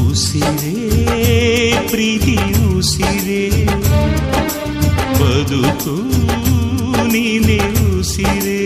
ಉಸಿರೇ ಪ್ರೀತಿ ಉಸಿರೇ ಬದುಕು ನೀನೆ ಉಸಿರೇ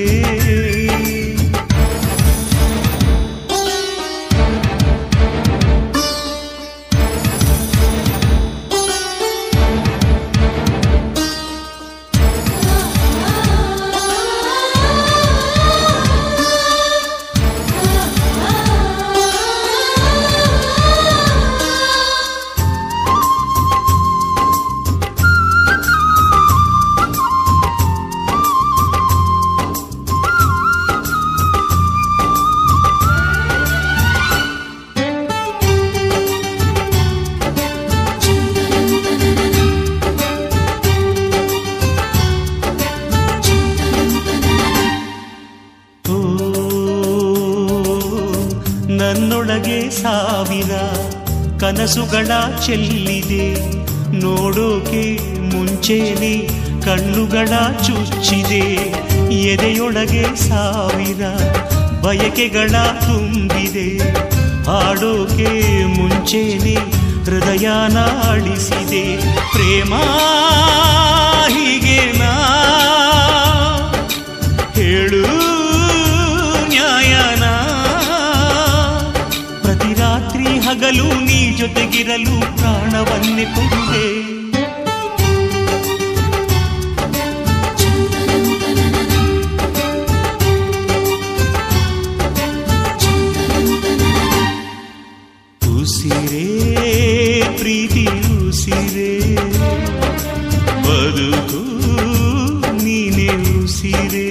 ಓ ನನ್ನೊಳಗೆ ಸಾವಿರ ಕನಸುಗಳ ಚೆಲ್ಲಿದೆ ನೋಡೋಕೆ ಮುಂಚೆನೆ ಕಣ್ಣುಗಳ ಚುಚ್ಚಿದೆ ಎದೆಯೊಳಗೆ ಸಾವಿರ ಬಯಕೆಗಳ ತುಂಬಿದೆ ಹಾಡೋಕೆ ಮುಂಚೆನೆ ಹೃದಯನ ಆಡಿಸಿದೆ ಪ್ರೇಮ ಹೀಗೇನಾ ಹೇಳು ನ್ಯಾಯನ ಪ್ರತಿ ರಾತ್ರಿ ಹಗಲು ನೀ ಜೊತೆಗಿರಲು ಪ್ರಾಣವನ್ನೇ ಕೊಡುವೆ ಉಸಿರೇ ಪ್ರೀತಿ ಉಸಿರೇ ಬದುಕು ನೀನೆ ಉಸಿರೇ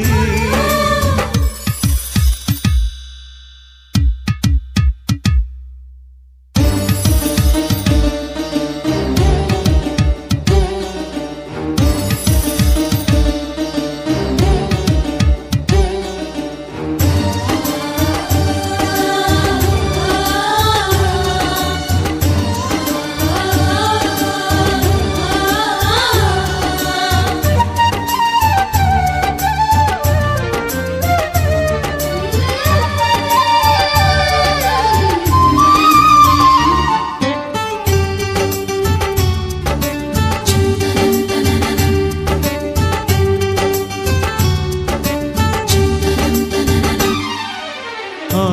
ಆ,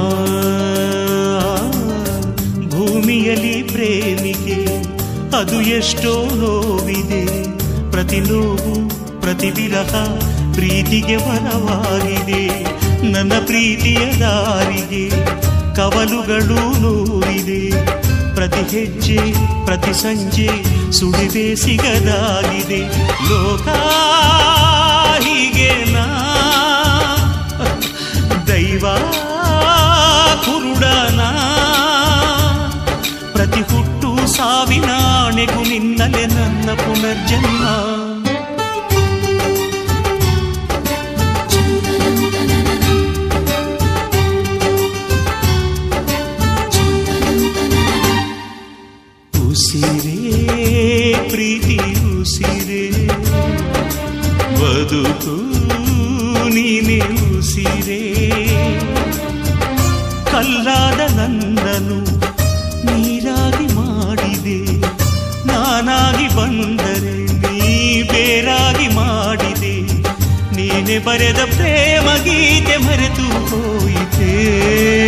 ಭೂಮಿಯಲ್ಲಿ ಪ್ರೇಮಿಗೆ ಅದು ಎಷ್ಟೋ ನೋವಿದೆ ಪ್ರತಿ ನೋವು ಪ್ರತಿ ವಿರಹ ಪ್ರೀತಿಗೆ ವರವಾಗಿದೆ ನನ್ನ ಪ್ರೀತಿಯ ದಾರಿಗೆ ಕವಲುಗಳು ನೂರಿದೆ ಪ್ರತಿ ಹೆಜ್ಜೆ ಪ್ರತಿ ಸಂಜೆ ಸುಳಿವೆ ಸಿಗದಾಗಿದೆ ಲೋಕ ಹೀಗೇನಾ ದೈವ ಕುರುಡನ ಪ್ರತಿ ಹುಟ್ಟು ಸಾವಿನಾಣೆಗೂ ನಿನ್ನಲೆ ನನ್ನ ಪುನರ್ಜನ್ಮ ಉಸಿರೇ ಪ್ರೀತಿ ಉಸಿರೇ ಬದುಕು ನೀನೆ ಉಸಿರೇ ಕಲ್ಲಾದ ನನ್ನನು ನೀರಾಗಿ ಮಾಡಿದೆ ನಾನಾಗಿ ಬಂದರೆ ನೀ ಬೇರಾಗಿ ಮಾಡಿದೆ ನೀನೆ ಬರೆದ ಪ್ರೇಮ ಗೀತೆ ಮರೆತು ಹೋಯಿತೆ